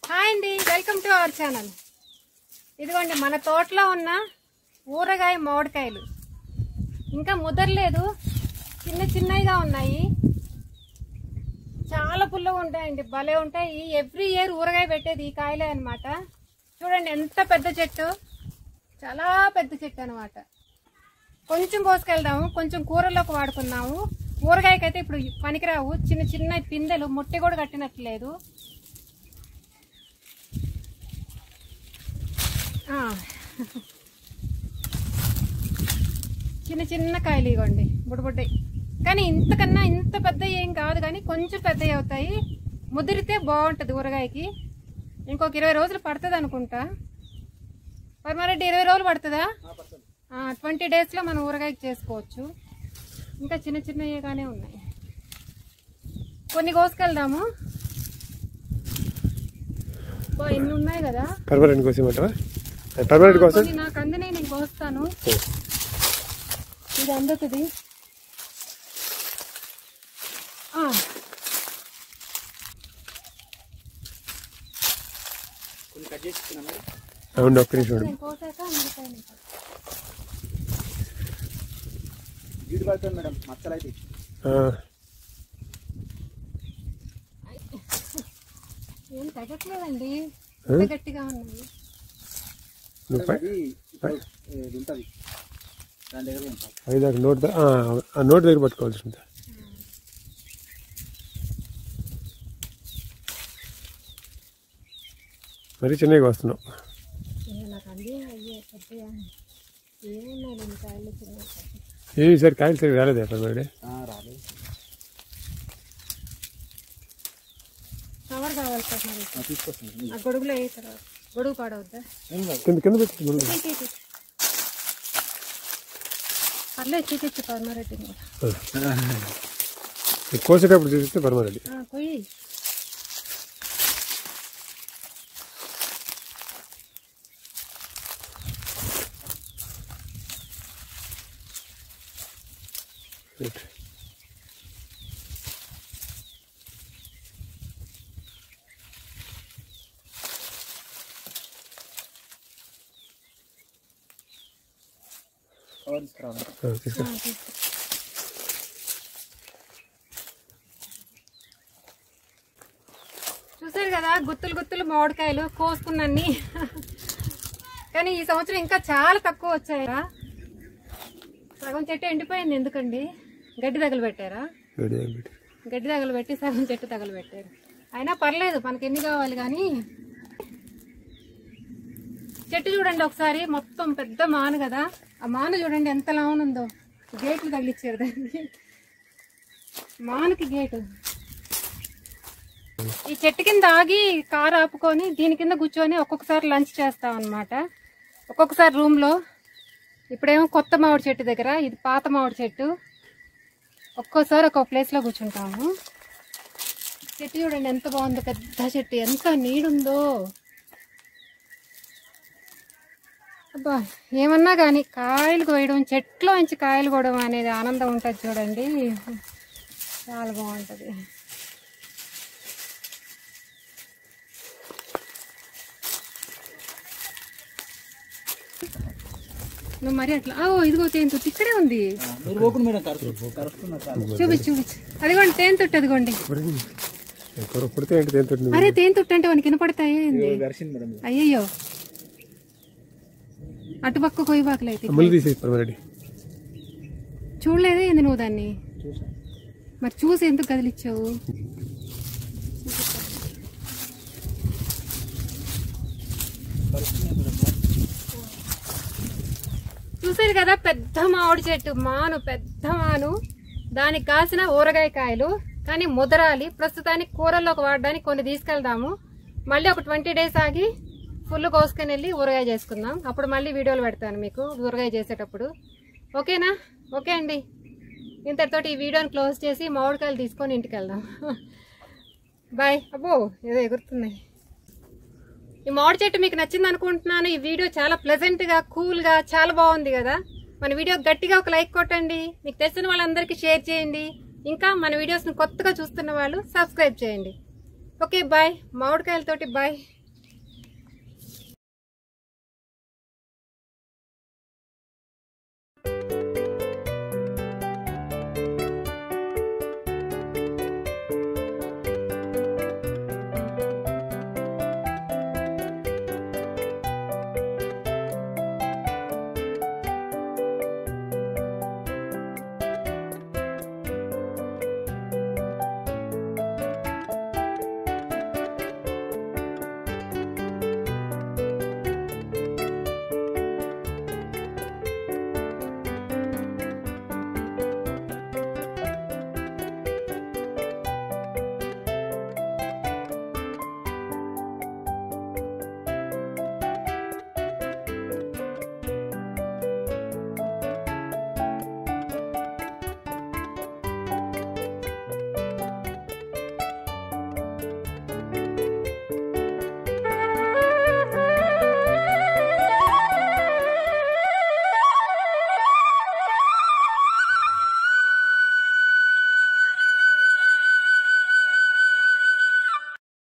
Hi అండి welcome to our channel ఇదిగోండి మన తోటలో ఉన్న ఊరగాయ మామిడికాయలు ఇంకా ముదరలేదు చిన్న చిన్నవిగా ఉన్నాయి చాలా పుల్లగా ఉంటాయండి భలే ఉంటాయి ఎవ్రీ ఇయర్ ఊరగాయ పెట్టేది ఈ కాయలే అన్నమాట చూడండి ఎంత పెద్ద చెట్టు చాలా పెద్ద చెట్టు అన్నమాట కొంచెం కోసుకెళ్దాము కొంచెం కూరలోకి వాడుకున్నాము ఊరగాయకైతే ఇప్పుడు పనికిరావు చిన్న చిన్న పిందెలు ముట్టి కూడా కట్టినట్లేదు ఆ. చిన్న చిన్న కాయలు ఇవ్వండి బుడబుడ్డయి కానీ ఇంతకన్నా ఇంత పెద్ద ఏం కాదు కానీ కొంచెం పెద్దవి అవుతాయి ముదిరితే బాగుంటుంది ఊరగాయకి ఇంకొక ఇరవై రోజులు పడుతుంది అనుకుంటా పరమారెడ్డి ఇరవై రోజులు పడుతుందా ట్వంటీ డేస్లో మనం ఊరగాయకి చేసుకోవచ్చు ఇంకా చిన్న చిన్నవిగానే ఉన్నాయి కొన్ని కోసుకెళ్దాము బా, ఇన్ని ఉన్నాయి కదా పర్మనెంట్ కోసం ఏమంటారా పర్మనెంట్ కోసం కొన్ని నాకు అందినే నేను కోస్తాను ఇది అందుతుంది ఆ, అవును ఒక్క నిమిషం ఉండు. నేను కోసాక అందుతాయి నీకు. జీడి పడుతుంది మేడం మచ్చలు అయితే ఆ, ఏం తగ్గట్లేదండి ఎంత గట్టిగా ఉన్నాయి నువ్వు పై- అది ఇప్పుడు ఇది ఉంటుంది దాని దగ్గర ఉంటాం ఐదు దాకా నోట్ దా- ఆ, ఆ నోట్ దగ్గర పట్టుకోవాల్సి ఉంటుంది మరీ చిన్నగా వస్తున్నావు ఇంకా నాకు అంది అయ్యే పెద్దగా ఏమున్నాయి నేను కాయలు చిన్న ఏమి సార్ కాయలు సరిగ్గా రాలేదే పర్మనెంట్ రాలేదు కవర్ కావాలి సార్ మరి ఆ, తీసుకొస్తాను ఆ గొడుగులో వేయ తర్వాత గొడుగు పాడవద్దా ఏం కాదు కింద కింద పెట్టి ముందు. తీ, తీ, తీ. పర్లేదు చూపించు పర్మారెడ్డి కూడా ఇది కోసేటప్పుడు చూపిస్తే పర్మనెంట్ ఆ, కొయ్యి కవర్ తీసుకురావాలి తీసుకో ఆ, తీసుకో. చూసారు కదా గుత్తులు గుత్తులు మామిడికాయలు కోసుకున్నన్ని కానీ ఈ సంవత్సరం ఇంకా చాలా తక్కువ వచ్చాయా సగం చెట్టు ఎండిపోయింది ఎందుకండి గడ్డి తగలు పెట్టారా గడి దగ్గర పెట్టి. గడ్డి తగలు పెట్టి సగం చెట్టు తగలు పెట్టారు అయినా పర్లేదు మనకి ఎన్ని కావాలి కానీ చెట్టు చూడండి ఒకసారి మొత్తం పెద్ద మాను కదా ఆ మాను చూడండి ఎంత లావునుందో గేట్లు తగిలిచ్చారు దాన్ని మానుకి గేటు ఈ చెట్టు కింద ఆగి కారు ఆపుకొని దీని కింద కూర్చొని ఒక్కొక్కసారి లంచ్ చేస్తాం అనమాట ఒక్కొక్కసారి రూమ్లో ఇప్పుడేమో కొత్త మామిడి చెట్టు దగ్గర ఇది పాత మామిడి చెట్టు ఒక్కోసారి ఒక్కొక్క ప్లేస్లో కూర్చుంటాము చెట్టు చూడండి ఎంత బాగుందో పెద్ద చెట్టు ఎంత నీడుందో అబ్బా ఏమన్నా కానీ కాయలు కోయడం చెట్లో నుంచి కాయలు కోయడం అనేది ఆనందం ఉంటుంది చూడండి చాలా బాగుంటుంది నువ్వు మరి అట్లా ఓ ఇదిగో తేనె తొట్టు ఇక్కడే ఉంది మీరు పోకుండా మేడం కరుస్తు కరుస్తున్నారు చాలు చూపించు చూపించు అదిగోండి తేనె తొట్టు అదిగోండి ఇప్పుడు పుడితే ఏంటి తేలుతుంది అరే తేనె తొట్టు అంటే వానికి వినపడతాయి ఏంది? గరిచింది మేడం ఇది. అయ్యయ్యో అటుపక్క కొయ్యబాకలైతే ముళ్ళు తీసేసి పర్మనెంట్ చూడలేదే ఏంది నువ్వు దాన్ని చూసాను మరి చూసి ఎందుకు కదిలిచ్చావు కరుస్తున్నాయి మేడం చూసారు కదా పెద్ద మామిడి చెట్టు మాను పెద్ద మాను దానికి కాసిన ఊరగాయ కాయలు కానీ ముదరాలి ప్రస్తుతానికి కూరల్లోకి వాడడానికి కొన్ని తీసుకెళ్దాము మళ్ళీ ఒక ట్వంటీ డేస్ ఆగి ఫుల్ కోసుకొని వెళ్ళి ఊరగాయ చేసుకుందాం అప్పుడు మళ్ళీ వీడియోలు పెడతాను మీకు ఊరగాయ చేసేటప్పుడు ఓకేనా ఓకే అండి ఇంతటితోటి ఈ వీడియోని క్లోజ్ చేసి మామిడికాయలు తీసుకొని ఇంటికి వెళ్దాం బాయ్ అబ్బో ఏదో ఎగురుతున్నాయి ఈ మామిడి చెట్టు మీకు నచ్చింది అనుకుంటున్నాను ఈ వీడియో చాలా ప్లెజెంట్ గా కూల్ గా చాలా బాగుంది కదా మన వీడియో గట్టిగా ఒక లైక్ కొట్టండి మీకు తెలిసిన వాళ్ళందరికీ షేర్ చేయండి ఇంకా మన వీడియోస్ని కొత్తగా చూస్తున్న వాళ్ళు సబ్స్క్రైబ్ చేయండి ఓకే బాయ్ మామిడికాయలతోటి బాయ్